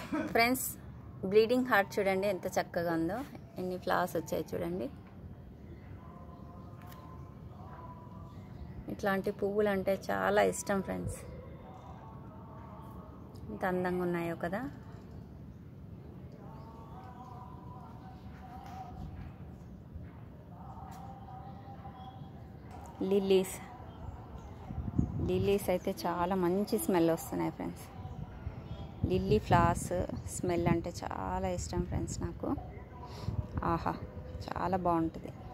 friends bleeding heart చూడండి ఎంత చక్కగా ఉందో ఎన్ని ఫ్లవర్స్ వచ్చాయి చూడండి ఇట్లాంటి పువ్వులు అంటే చాలా ఇష్టం ఫ్రెండ్స్ ఎంత అందంగా ఉన్నాయో కదా లిల్లీస్ లిల్లీస్ అయితే చాలా మంచి స్మెల్ వస్తున్నాయి ఫ్రెండ్స్ లిల్లీ ఫ్లవర్స్ స్మెల్ అంటే చాలా ఇష్టం ఫ్రెండ్స్ నాకు ఆహా చాలా బాగుంటుంది